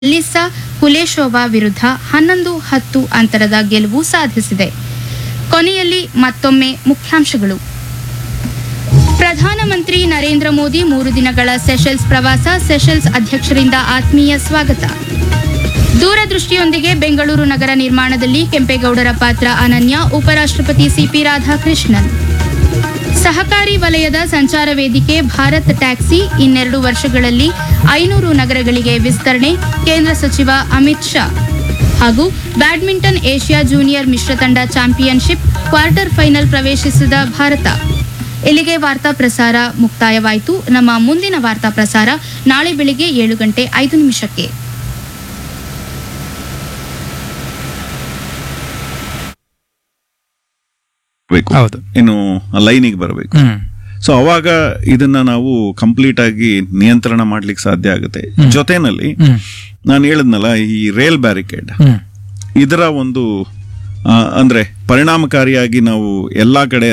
Lisa ಕುಲೇಶೋವಾ ವಿರುದ್ಧ ಹನ್ನೊಂದು ಹತ್ತು ಅಂತರದ ಗೆಲುವು ಸಾಧಿಸಿದೆ ಕೊನೆಯಲ್ಲಿ ಮತ್ತೊಮ್ಮೆ ಮುಖ್ಯಾಂಶಗಳು ಪ್ರಧಾನಮಂತ್ರಿ ನರೇಂದ್ರ ಮೋದಿ ಮೂರು ದಿನಗಳ ಸೆಷೆಲ್ಸ್ ಪ್ರವಾಸ ಸೆಷೆಲ್ಸ್ ಅಧ್ಯಕ್ಷರಿಂದ ಆತ್ಮೀಯ ಸ್ವಾಗತ ದೂರದೃಷ್ಟಿಯೊಂದಿಗೆ ಬೆಂಗಳೂರು ನಗರ ನಿರ್ಮಾಣದಲ್ಲಿ ಕೆಂಪೇಗೌಡರ ಪಾತ್ರ ಅನನ್ಯ ಉಪರಾಷ್ಟ್ರಪತಿ ಸಿಪಿ ರಾಧಾಕೃಷ್ಣನ್ ಸಹಕಾರಿ ವಲಯದ ಸಂಚಾರ ವೇದಿಕೆ ಭಾರತ್ ಟ್ಯಾಕ್ಸಿ ಇನ್ನೆರಡು ವರ್ಷಗಳಲ್ಲಿ ಐನೂರು ನಗರಗಳಿಗೆ ವಿಸ್ತರಣೆ ಕೇಂದ್ರ ಸಚಿವ ಅಮಿತ್ ಶಾ ಹಾಗೂ ಬ್ಯಾಡ್ಮಿಂಟನ್ ಏಷ್ಯಾ ಜೂನಿಯರ್ ಮಿಶ್ರ ತಂಡ ಚಾಂಪಿಯನ್ಶಿಪ್ ಕ್ವಾರ್ಟರ್ ಫೈನಲ್ ಪ್ರವೇಶಿಸಿದ ಭಾರತ ಇಲ್ಲಿಗೆ ವಾರ್ತಾ ಪ್ರಸಾರ ಮುಕ್ತಾಯವಾಯಿತು ನಮ್ಮ ಮುಂದಿನ ವಾರ್ತಾ ಪ್ರಸಾರ ನಾಳೆ ಬೆಳಿಗ್ಗೆ ಏಳು ಗಂಟೆ ಐದು ನಿಮಿಷಕ್ಕೆ ಬೇಕು ಹೌದು. ಇನ್ನು ಲೈನಿಗೆ ಬರಬೇಕು ಹ್ಮ್ ಸೊ ಅವಾಗ ಇದನ್ನ ನಾವು ಕಂಪ್ಲೀಟ್ ಆಗಿ ನಿಯಂತ್ರಣ ಮಾಡ್ಲಿಕ್ಕೆ ಸಾಧ್ಯ ಆಗುತ್ತೆ ಜೊತೆನಲ್ಲಿ ಹ್ಮ್ ನಾನು ಹೇಳಿದ್ನಲ್ಲ ಈ ರೇಲ್ ಬ್ಯಾರಿಕೇಡ್ ಹ್ಮ್ ಇದರ ಒಂದು ಆ, ಅಂದ್ರೆ ಪರಿಣಾಮಕಾರಿಯಾಗಿ ನಾವು ಎಲ್ಲಾ ಕಡೆ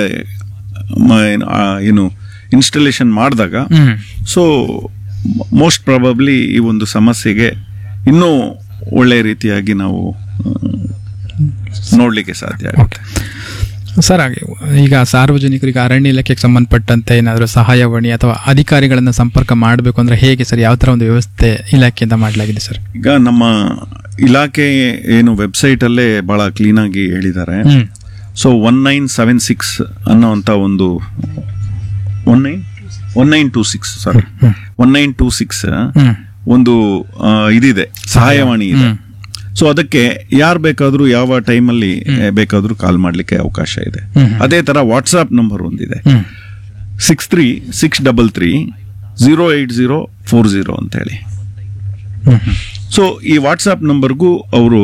ಮ- ಏನು, ಆ, ಏನು ಇನ್ಸ್ಟಾಲೇಷನ್ ಮಾಡಿದಾಗ ಹ್ಮ್ ಸೊ ಮೋಸ್ಟ್ ಪ್ರಾಬಬ್ಲಿ ಈ ಒಂದು ಸಮಸ್ಯೆಗೆ ಇನ್ನೂ ಒಳ್ಳೆ ರೀತಿಯಾಗಿ ನಾವು ಆ, ನೋಡ್ಲಿಕ್ಕೆ ಸಾಧ್ಯ ಆಗುತ್ತೆ ಸರ್ ಹಾಗೆ ಈಗ ಸಾರ್ವಜನಿಕರಿಗೆ ಅರಣ್ಯ ಇಲಾಖೆಗೆ ಸಂಬಂಧಪಟ್ಟಂತೆ ಏನಾದರೂ ಸಹಾಯವಾಣಿ ಅಥವಾ ಅಧಿಕಾರಿಗಳನ್ನ ಸಂಪರ್ಕ ಮಾಡಬೇಕು ಅಂದ್ರೆ ಹೇಗೆ ಸರ್ ಯಾವ ತರ ಒಂದು ವ್ಯವಸ್ಥೆ ಇಲಾಖೆಯಿಂದ ಮಾಡಲಾಗಿದೆ ಸರ್ ಈಗ ನಮ್ಮ ಇಲಾಖೆ ಏನು ವೆಬ್ಸೈಟ್ ಅಲ್ಲೇ ಬಹಳ ಕ್ಲೀನ್ ಆಗಿ ಹೇಳಿದ್ದಾರೆ hmm so one nine seven six ಅನ್ನೋಂಥ ಒಂದು one nine one nine two six sorry one nine two six hmm ಒಂದು ಆ, ಇದಿದೆ ಸಹಾಯವಾಣಿ ಇದೆ ಸೊ ಅದಕ್ಕೆ ಯಾರು ಬೇಕಾದ್ರೂ ಯಾವ ಟೈಮಲ್ಲಿ ಬೇಕಾದ್ರೂ ಕಾಲ್ ಮಾಡ್ಲಿಕ್ಕೆ ಅವಕಾಶ ಇದೆ ಹ್ಮ್. ಅದೇ ತರ ವಾಟ್ಸ್ಆಪ್ ನಂಬರ್ ಒಂದಿದೆ hmm six three six double three zero eight zero four zero ಅಂತ ಹೇಳಿ ಹ್ಮ್ ಹ್ಮ್ ಸೊ ಈ ವಾಟ್ಸ್ಆಪ್ ನಂಬರ್ಗೂ ಅವರು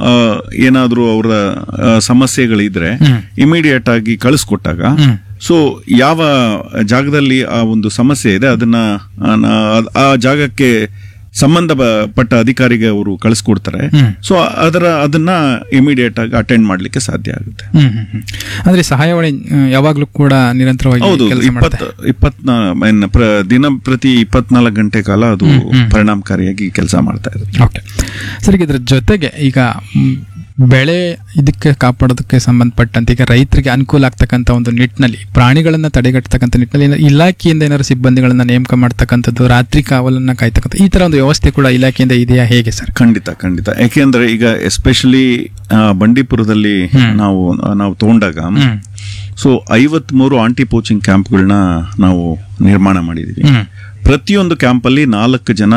ಏನಾದರೂ ಅವರ ಆ, ಸಮಸ್ಯೆಗಳಿದ್ರೆ ಹ್ಮ್. ಇಮಿಡಿಯೇಟ್ ಆಗಿ ಕಳಿಸ್ಕೊಟ್ಟಾಗ ಹ್ಮ್. ಸೊ ಯಾವ ಜಾಗದಲ್ಲಿ ಆ ಒಂದು ಸಮಸ್ಯೆ ಇದೆ ಅದನ್ನ ಆ, ನಾ- ಆ ಜಾಗಕ್ಕೆ ಸಂಬಂಧಪಟ್ಟ ಅಧಿಕಾರಿಗೆ ಅವರು ಕಳಿಸ್ಕೊಡ್ತಾರೆ ಹ್ಮ್. ಸೊ ಅದರ ಅದನ್ನ ಇಮಿಡಿಯೇಟ್ ಆಗಿ ಅಟೆಂಡ್ ಮಾಡ್ಲಿಕ್ಕೆ ಸಾಧ್ಯ ಆಗುತ್ತೆ ಹ್ಮ್ ಹ್ಮ್ ಹ್ಮ್. ಅಂದ್ರೆ ಸಹಾಯವಾಣಿ ಆ, ಯಾವಾಗ್ಲೂ ಕೂಡ ನಿರಂತರವಾಗಿ ಹೌದು ಕೆಲಸ ಇಪ್ಪತ್ ಮಾಡುತ್ತೆ ಇಪ್ಪತ್ನಾ ಏನ್ ಪ್ರ- ದಿನ ಪ್ರತಿ ಇಪ್ಪತ್ನಾಲ್ಕು ಗಂಟೆ ಕಾಲ ಅದು ಪರಿಣಾಮಕಾರಿಯಾಗಿ ಕೆಲಸ ಮಾಡ್ತಾ ಇರುತ್ತೆ ಓಕೆ ಸರ್ ಈಗ ಇದ್ರ ಜೊತೆಗೆ ಈಗ ಮ್, ಬೆಳೆ ಇದಕ್ಕೆ ಕಾಪಾಡೋದಕ್ಕೆ ಸಂಬಂಧಪಟ್ಟಂತೆ ಈಗ ರೈತರಿಗೆ ಅನುಕೂಲ ಆಗ್ತಕ್ಕಂಥ ಒಂದು ನಿಟ್ಟಿನಲ್ಲಿ ಪ್ರಾಣಿಗಳನ್ನ ತಡೆಗಟ್ಟತಕ್ಕಂಥ ನಿಟ್ಟಿನಲ್ಲಿ ಏನಾದ್ರು ಇಲಾಖೆಯಿಂದ ಏನಾದ್ರು ಸಿಬ್ಬಂದಿಗಳನ್ನ ನೇಮಕ ಮಾಡ್ತಕ್ಕಂಥದ್ದು ರಾತ್ರಿ ಕಾವಲನ್ನ ಕಾಯ್ತಕ್ಕಂಥ ಈ ತರ ಒಂದು ವ್ಯವಸ್ಥೆ ಕೂಡ ಇಲಾಖೆಯಿಂದ ಇದೆಯಾ ಹೇಗೆ ಸರ್ ಖಂಡಿತ ಖಂಡಿತ ಯಾಕೆಂದ್ರೆ ಈಗ ಎಸ್ಪೆಷಲಿ ಬಂಡೀಪುರದಲ್ಲಿ ನಾವು ನಾವು ತಗೊಂಡಾಗ ಹ್ಮ್ ಸೊ ಐವತ್ ಮೂರು ಆಂಟಿ ಪೋಚಿಂಗ್ ಕ್ಯಾಂಪ್ಗಳನ್ನ ನಾವು ನಿರ್ಮಾಣ ಮಾಡಿದೀವಿ ಹ್ಮ್ ಪ್ರತಿಯೊಂದು ಕ್ಯಾಂಪಲ್ಲಿ ನಾಲ್ಕು ಜನ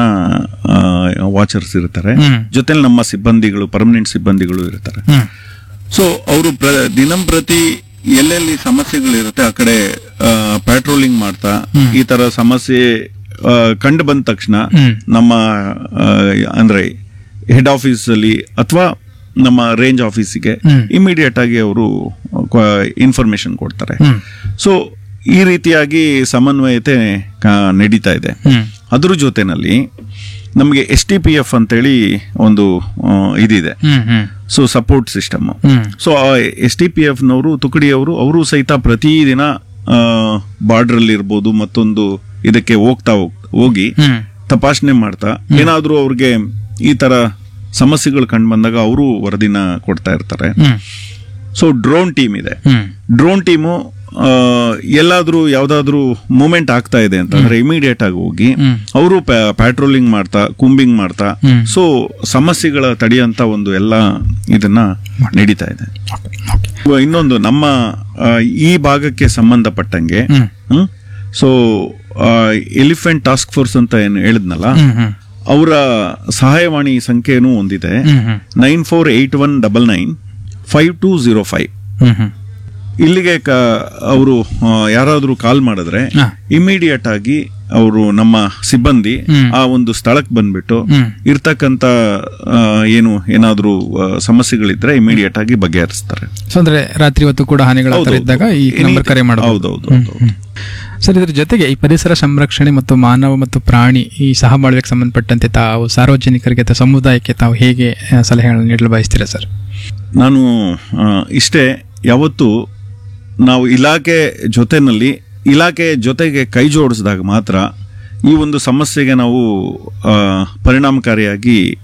ವಾಚರ್ಸ್ ಇರ್ತಾರೆ ಹ್ಮ್. ಜೊತೆಲಿ ನಮ್ಮ ಸಿಬ್ಬಂದಿಗಳು ಪರ್ಮನೆಂಟ್ ಸಿಬ್ಬಂದಿಗಳು ಇರ್ತಾರೆ ಹ್ಮ್ ಸೊ ಅವರು ದಿನಂಪ್ರತಿ ಎಲ್ಲೆಲ್ಲಿ ಸಮಸ್ಯೆಗಳಿರುತ್ತೆ ಆ ಕಡೆ ಪ್ಯಾಟ್ರೋಲಿಂಗ್ ಮಾಡ್ತಾ ಈ ತರ ಸಮಸ್ಯೆ ಆ, ಕಂಡು ಬಂದ ತಕ್ಷಣ ಹ್ಮ್. ನಮ್ಮ ಆ, ಅಂದ್ರೆ ಹೆಡ್ ಆಫೀಸ್ ಅಲ್ಲಿ ಅಥವಾ ನಮ್ಮ ರೇಂಜ್ ಆಫೀಸಿಗೆ ಹ್ಮ್. ಇಮಿಡಿಯೇಟ್ ಆಗಿ ಅವರು ಇನ್ಫಾರ್ಮೇಶನ್ ಕೊಡ್ತಾರೆ ಹ್ಮ್ ಸೊ ಈ ರೀತಿಯಾಗಿ ಸಮನ್ವಯತೆ ಕಾ- ನಡೀತಾ ಇದೆ ಹ್ಮ್ ಅದ್ರ ಜೊತೆನಲ್ಲಿ ನಮಗೆ ಎಸ್ ಟಿ ಪಿ ಎಫ್ ಅಂತೇಳಿ ಒಂದು ಆ, ಇದಿದೆ hmm hmm so support system hmm so S T P F ನವರು ತುಕಡಿಯವರು ಅವರು ಸಹಿತ ಪ್ರತಿದಿನ ಬಾರ್ಡರ್ ಅಲ್ಲಿ ಇರ್ಬೋದು ಮತ್ತೊಂದು ಇದಕ್ಕೆ ಹೋಗ್ತಾ ಹೋಗ್- ಹೋಗಿ ಹ್ಮ್ ತಪಾಸಣೆ ಮಾಡ್ತಾ ಏನಾದ್ರೂ ಅವ್ರಿಗೆ ಈ ತರ ಸಮಸ್ಯೆಗಳು ಕಂಡು ಬಂದಾಗ ಅವರು ವರದಿನ ಕೊಡ್ತಾ ಇರ್ತಾರೆ ಹ್ಮ್ ಸೊ ಡ್ರೋನ್ ಟೀಮ್ ಇದೆ ಹ್ಮ್ ಡ್ರೋನ್ ಟೀಮು ಎಲ್ಲಾದ್ರೂ ಯಾವ್ದಾದ್ರೂ ಮೂಮೆಂಟ್ ಆಗ್ತಾ ಇದೆ ಅಂತಂದ್ರೆ ಇಮಿಡಿಯೇಟ್ ಆಗಿ ಹೋಗಿ ಹ್ಮ್. ಅವರು ಪ್ಯಾಟ್ರೋಲಿಂಗ್ ಮಾಡ್ತಾ ಕುಂಬಿಂಗ್ ಮಾಡ್ತಾ ಹ್ಮ್. ಸೊ ಸಮಸ್ಯೆಗಳ ತಡೆಯಂತ ಒಂದು ಎಲ್ಲ ಇದನ್ನ ನಡೀತಾ ಇದೆ ಓಕೆ ಓಕೆ ಇವ ಇನ್ನೊಂದು ನಮ್ಮ ಆ, ಈ ಭಾಗಕ್ಕೆ ಸಂಬಂಧಪಟ್ಟಂಗೆ hmm so elephant task force ಅಂತ ಏನು ಹೇಳಿದ್ನಲ್ಲ ಹ್ಮ್ ಹ್ಮ್ ಅವರ ಸಹಾಯವಾಣಿ ಸಂಖ್ಯೆನೂ ಒಂದಿದೆ hmm hmm nine four eight one double nine five two zero five hmm hmm ಇಲ್ಲಿಗೆ ಅವರು ಯಾರಾದರೂ ಕಾಲ್ ಮಾಡಿದ್ರೆ ಹಾ. ಇಮಿಡಿಯೇಟ್ ಆಗಿ ಅವರು ನಮ್ಮ ಸಿಬ್ಬಂದಿ ಹ್ಮ್. ಆ ಒಂದು ಸ್ಥಳಕ್ಕೆ ಬಂದ್ಬಿಟ್ಟು ಹ್ಮ್. ಇರ್ತಕ್ಕಂತ ಆ, ಏನು ಏನಾದರೂ ಸಮಸ್ಯೆಗಳಿದ್ರೆ ಇಮಿಡಿಯೇಟ್ ಆಗಿ ಬಗೆಹರಿಸ್ತಾರೆ ಸೊ ಅಂದ್ರೆ ರಾತ್ರಿ ಹೊತ್ತು ಕೂಡ ಹಾನಿಗಳ ಹೌದು, ಥರ ಹೌದು. ಇದ್ದಾಗ ಈ Any- ನಂಬರ್ ಕರೆ ಮಾಡಬಹುದು ಹೌದೌದು, ಹೌದೌದು. ಸರ್ ಇದರ ಜೊತೆಗೆ ಈ ಪರಿಸರ ಸಂರಕ್ಷಣೆ ಮತ್ತು ಮಾನವ ಮತ್ತು ಪ್ರಾಣಿ ಈ ಸಹಬಾಳ್ವೆಗೆ ಸಂಬಂಧಪಟ್ಟಂತೆ ತಾವು ಸಾರ್ವಜನಿಕರಿಗೆ ಅಥವಾ ಸಮುದಾಯಕ್ಕೆ ತಾವು ಹೇಗೆ ಆ, ಸಲಹೆಗಳನ್ನು ನೀಡಲು ಬಯಸ್ತೀರಾ ಸರ್ ನಾನು ಆ, ಇಷ್ಟೇ ಯಾವತ್ತು ನಾವು ಇಲಾಖೆ ಜೊತೆನಲ್ಲಿ ಇಲಾಖೆ ಜೊತೆಗೆ ಕೈ ಜೋಡಿಸಿದಾಗ ಮಾತ್ರ ಈ ಒಂದು ಸಮಸ್ಯೆಗೆ ನಾವು ಆ, ಪರಿಣಾಮಕಾರಿಯಾಗಿ